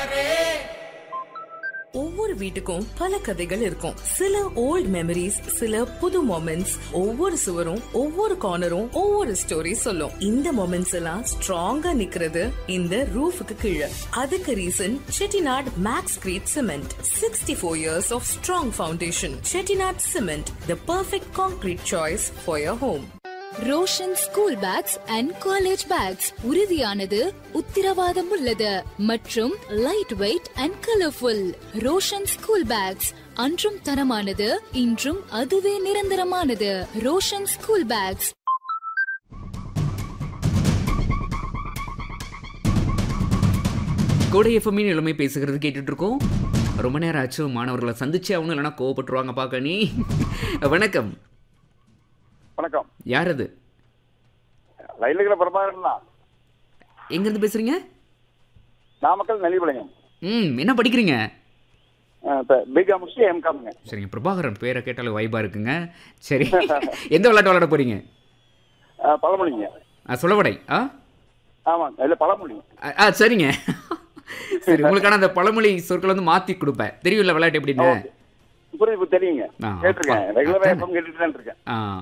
ஒவ்வொரு வீட்டுக்கும் பல கதைகள் இருக்கும் சில ஓல்ட் மெமரிஸ் சில புது மொமெண்ட்ஸ் ஒவ்வொரு சுவரும் ஒவ்வொரு கார்னரும் ஒவ்வொரு ஸ்டோரி சொல்லும் இந்த மொமெண்ட்ஸ் எல்லாம் ஸ்ட்ராங்கா நிக்கிறது இந்த ரூஃபுக்கு கீழே அதுக்கு reason Chettinad Maxcrete cement sixty four years of strong foundation Chettinad cement the perfect concrete choice for your home Roshan school bags and college bags உறுதியானது உத்திரவாதம் உள்ளது மற்றும் light weight and colourful Roshan school bags அன்றும் தரமானது இன்றும் அதுவே நிரந்தரமானது ரோஷன் ஸ்கூல் பேக்ஸ் கோடை எஃப்எம்மின் இளமை பேசுகிறது கேட்டுட்டு இருக்கோம் ரொம்ப நேரம் ஆச்சு மாணவர்களை சந்திச்சு அவங்க இல்லைனா கோவப்பட்டுருவாங்க பார்க்க நீ வணக்கம் வணக்கம் யார் அது ரயில் இருக்கிற பிரபாகரன் தான் எங்கேருந்து பேசுறீங்க நாமக்கல் நெல்லிபாளையம் ம் என்ன படிக்கிறீங்க பிகா முடிச்சு எம்காமுங்க சரிங்க பிரபாகரன் பேரை கேட்டாலே வைபா இருக்குங்க சரி எந்த விளையாட்டு விளையாட போறீங்க பழமொழிங்க ஆ சொல்லவடை ஆ ஆமாங்க இல்லை பழமொழி ஆ, ஆ சரிங்க சரி உங்களுக்கான அந்த பழமொழி சொற்களை வந்து மாற்றி கொடுப்பேன் தெரியும்ல விளையாட்டு எப்படின்னு புரியுது தெரியுங்க ஆ, கேட்டிருக்கேன் அப்பா. ரெகுலராக அதானே. எப்பவும் கேட்டுட்டு தான் இருக்கேன் ஆ